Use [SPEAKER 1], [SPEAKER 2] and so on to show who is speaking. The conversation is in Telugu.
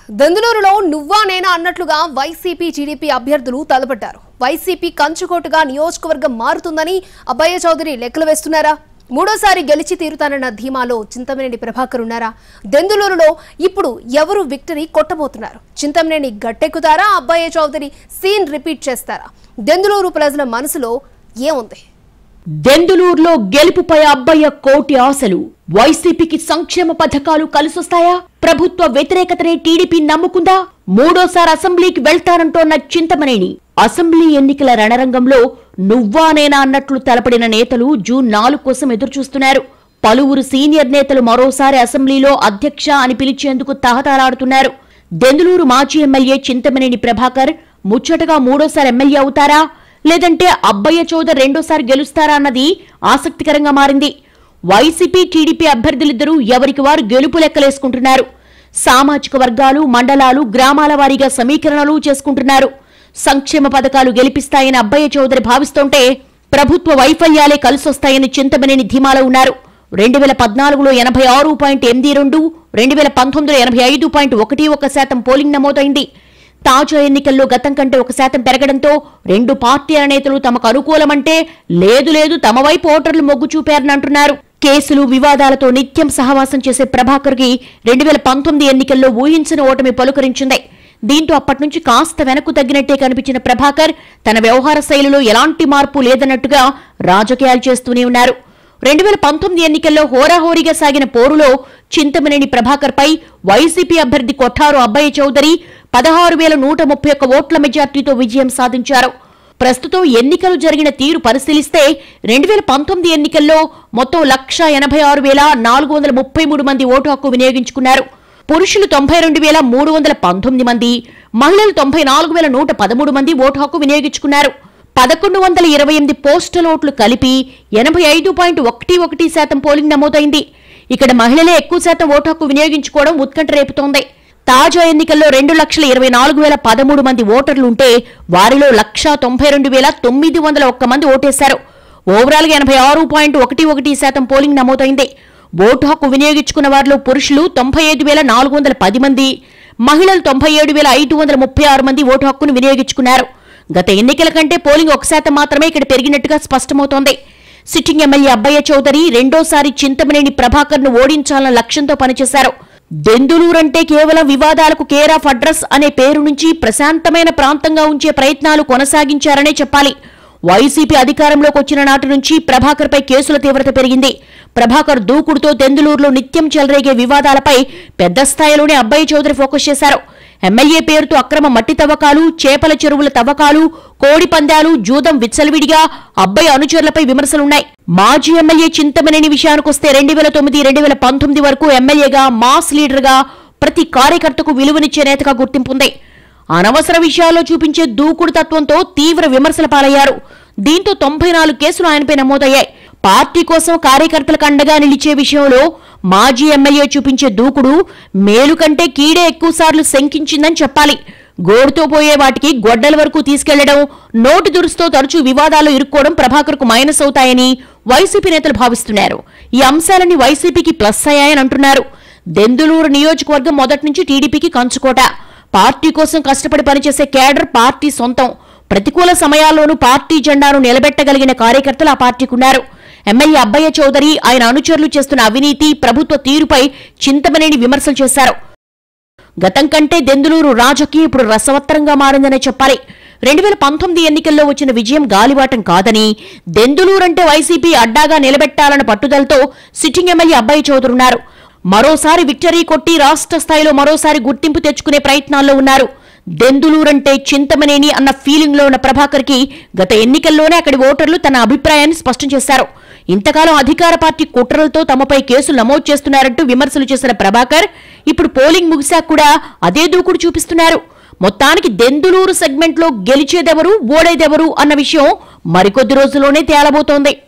[SPEAKER 1] దెందులూరులో నువ్వా నేనా అన్నట్లుగా వైసీపీ టీడీపీ అభ్యర్థులు తలపడ్డారు వైసీపీ కంచుకోటగా నియోజకవర్గం మారుతుందని అబ్బయ్య చౌదరి లెక్కలు వేస్తున్నారా మూడోసారి గెలిచి తీరుతానన్న ధీమాలో చింతమనేని ప్రభాకర్ ఉన్నారా దెందులూరులో ఇప్పుడు ఎవరు విక్టరీ కొట్టబోతున్నారు చింతమనేని గట్టెక్కుతారా అబ్బయ్య చౌదరి సీన్ రిపీట్ చేస్తారా దెందులూరు ప్రజల మనసులో ఏముంది
[SPEAKER 2] దెందులూరులో గెలుపుపై అబ్బయ్య కోటి ఆశలు వైసీపీకి సంక్షేమ పథకాలు కలిసొస్తాయా ప్రభుత్వ వ్యతిరేకతనే టీడీపీ నమ్ముకుందా మూడోసారి అసెంబ్లీకి వెళ్తానంటోన్న చింతమనేని అసెంబ్లీ ఎన్నికల రణరంగంలో నువ్వా నేనా అన్నట్లు తలపడిన నేతలు జూన్ నాలుగు కోసం ఎదురుచూస్తున్నారు పలువురు సీనియర్ నేతలు మరోసారి అసెంబ్లీలో అధ్యక్ష అని పిలిచేందుకు తహతలాడుతున్నారు దెందులూరు మాజీ ఎమ్మెల్యే చింతమనేని ప్రభాకర్ ముచ్చటగా మూడోసారి ఎమ్మెల్యే అవుతారా లేదంటే అబ్బయ్య చౌదరి రెండోసారి గెలుస్తారా అన్నది ఆసక్తికరంగా మారింది వైసీపీ టీడీపీ అభ్యర్థులిద్దరూ ఎవరికి వారు గెలుపు లెక్కలేసుకుంటున్నారు సామాజిక వర్గాలు మండలాలు గ్రామాల వారీగా సమీకరణలు చేసుకుంటున్నారు సంక్షేమ పథకాలు గెలిపిస్తాయని అబ్బయ్య చౌదరి భావిస్తుంటే ప్రభుత్వ వైఫల్యాలే కలిసొస్తాయని చింతమనేని ధీమాలో ఉన్నారు రెండు వేల పద్నాలుగులో ఎనభై ఆరు పాయింట్ ఎనిమిది రెండు రెండు వేల పంతొమ్మిదిలో ఎనభై ఐదు పాయింట్ ఒకటి ఒక శాతం పోలింగ్ నమోదైంది తాజా ఎన్నికల్లో గతం కంటే ఒక శాతం పెరగడంతో రెండు పార్టీల నేతలు తమకు అనుకూలమంటే లేదు లేదు తమ వైపు ఓటర్లు మొగ్గు చూపారని అంటున్నారు కేసులు వివాదాలతో నిత్యం సహవాసం చేసే ప్రభాకర్ కి రెండు వేల పంతొమ్మిది ఎన్నికల్లో ఊహించని ఓటమి పలుకరించింది దీంతో అప్పటి నుంచి కాస్త వెనక్కు తగ్గినట్టే కనిపించిన ప్రభాకర్ తన వ్యవహార శైలిలో ఎలాంటి మార్పు లేదన్నట్టుగా రాజకీయాలు చేస్తూనే ఉన్నారు రెండు వేల పంతొమ్మిది ఎన్నికల్లో హోరాహోరీగా సాగిన పోరులో చింతమనేని ప్రభాకర్ పై వైసీపీ అభ్యర్థి కొఠారు అబ్బయ్య చౌదరి పదహారు వేల నూట ముప్పై ఒక్క ఓట్ల మెజార్టీతో విజయం సాధించారు ప్రస్తుతం ఎన్నికలు జరిగిన తీరు పరిశీలిస్తే రెండు వేల పంతొమ్మిది ఎన్నికల్లో మొత్తం లక్ష ఎనభై ఆరు వేల నాలుగు వందల ముప్పై మూడు మంది ఓటు హక్కు వినియోగించుకున్నారు పురుషులు తొంభై రెండు వేల మూడు వందల పంతొమ్మిది మంది మహిళలు తొంభై నాలుగు వేల నూట పదమూడు మంది ఓటు హక్కు వినియోగించుకున్నారు పదకొండు వందల ఇరవై ఎనిమిది పోస్టల్ ఓట్లు కలిపి ఎనభై ఐదు పాయింట్ ఒకటి ఒకటి శాతం పోలింగ్ నమోదైంది ఇక్కడ మహిళలే ఎక్కువ శాతం ఓటు హక్కు వినియోగించుకోవడం ఉత్కంఠ రేపుతోంది తాజా ఎన్నికల్లో రెండు లక్షల ఇరవై నాలుగు వేల పదమూడు మంది ఓటర్లుంటే వారిలో లక్షా తొంభై రెండు వేల తొమ్మిది వందల ఒక్క మంది ఓటేశారు ఓవరాల్ గా ఎనభై ఆరు పాయింట్ ఒకటి ఒకటి శాతం పోలింగ్ నమోదైంది ఓటు హక్కు వినియోగించుకున్న వారిలో పురుషులు తొంభై ఐదు వేల నాలుగు వందల పది మంది మహిళలు తొంభై ఏడు వేల ఐదు వందల ముప్పై ఆరు మంది ఓటు హక్కును వినియోగించుకున్నారు గత ఎన్నికల కంటే పోలింగ్ ఒక శాతం మాత్రమే ఇక్కడ పెరిగినట్టుగా స్పష్టమవుతోంది సిట్టింగ్ ఎమ్మెల్యే అబ్బయ్య చౌదరి రెండోసారి చింతమనేని ప్రభాకర్ ను ఓడించాలన్న లక్ష్యంతో పనిచేశారు దెందులూరంటే కేవలం వివాదాలకు కేర్ ఆఫ్ అడ్రస్ అనే పేరు నుంచి ప్రశాంతమైన ప్రాంతంగా ఉంచే ప్రయత్నాలు కొనసాగించారనే చెప్పాలి వైసీపీ అధికారంలోకి వచ్చిన నాటి నుంచి ప్రభాకర్ పై కేసుల తీవ్రత పెరిగింది ప్రభాకర్ దూకుడుతో దెందులూరులో నిత్యం చెలరేగే వివాదాలపై పెద్ద స్థాయిలోనే అబ్బయ్య చౌదరి ఫోకస్ చేశారు ఎమ్మెల్యే పేరుతో అక్రమ మట్టి తవ్వకాలు చేపల చెరువుల తవ్వకాలు కోడి పందాలు జూదం విచ్చలవిడిగా అబ్బాయి అనుచరులపై విమర్శలున్నాయి మాజీ ఎమ్మెల్యే చింతమనేని విషయానికొస్తే రెండు వేల తొమ్మిది రెండు వేల పంతొమ్మిది వరకు ఎమ్మెల్యేగా మాస్ లీడర్గా ప్రతి కార్యకర్తకు విలువనిచ్చే నేతగా గుర్తింపుంది అనవసర విషయాల్లో చూపించే దూకుడు తత్వంతో తీవ్ర విమర్శల పాలయ్యారు దీంతో తొంభై నాలుగు కేసులు ఆయనపై నమోదయ్యాయి పార్టీ కోసం కార్యకర్తలకు అండగా నిలిచే విషయంలో మాజీ ఎమ్మెల్యే చూపించే దూకుడు మేలు కంటే కీడే ఎక్కువసార్లు శంకించిందని చెప్పాలి గోడుతో పోయే వాటికి గొడ్డల వరకు తీసుకెళ్లడం నోటి దురుసుతో తరచూ వివాదాల్లో ఇరుక్కోవడం ప్రభాకర్కు మైనస్ అవుతాయని వైసీపీ నేతలు భావిస్తున్నారు ఈ అంశాలన్నీ వైసీపీకి ప్లస్ అయ్యాయని అంటున్నారు దెందులూరు నియోజకవర్గం మొదటి నుంచి టీడీపీకి కంచుకోట పార్టీ కోసం కష్టపడి పనిచేసే కేడర్ పార్టీ సొంతం ప్రతికూల సమయాల్లోనూ పార్టీ జెండాను నిలబెట్టగలిగిన కార్యకర్తలు ఆ పార్టీకి ఉన్నారు ఎమ్మెల్యే అబ్బయ్య చౌదరి ఆయన అనుచరులు చేస్తున్న అవినీతి ప్రభుత్వ తీరుపై చింతమనేని విమర్శలు చేశారు గతం కంటే దెందులూరు రాజకీయం ఇప్పుడు రసవత్తరంగా మారిందనే చెప్పాలి రెండు వేల పంతొమ్మిది ఎన్నికల్లో వచ్చిన విజయం గాలివాటం కాదని దెందులూరంటే వైసీపీ అడ్డాగా నిలబెట్టాలన్న పట్టుదలతో సిట్టింగ్ ఎమ్మెల్యే అబ్బాయి చౌదరి ఉన్నారు మరోసారి విక్టరీ కొట్టి రాష్ట్ర స్థాయిలో మరోసారి గుర్తింపు తెచ్చుకునే ప్రయత్నాల్లో ఉన్నారు దెందులూరంటే చింతమనేని అన్న ఫీలింగ్ లో ఉన్న ప్రభాకర్ కి గత ఎన్నికల్లోనే అక్కడి ఓటర్లు తన అభిప్రాయాన్ని స్పష్టం చేశారు ఇంతకాలం అధికార పార్టీ కుట్రలతో తమపై కేసులు నమోదు చేస్తున్నారంటూ విమర్శలు చేసిన ప్రభాకర్ ఇప్పుడు పోలింగ్ ముగిశాక కూడా అదే దూకుడు చూపిస్తున్నారు మొత్తానికి దెందులూరు సెగ్మెంట్లో గెలిచేదెవరు ఓడేదెవరు అన్న విషయం మరికొద్ది రోజుల్లోనే తేలబోతోంది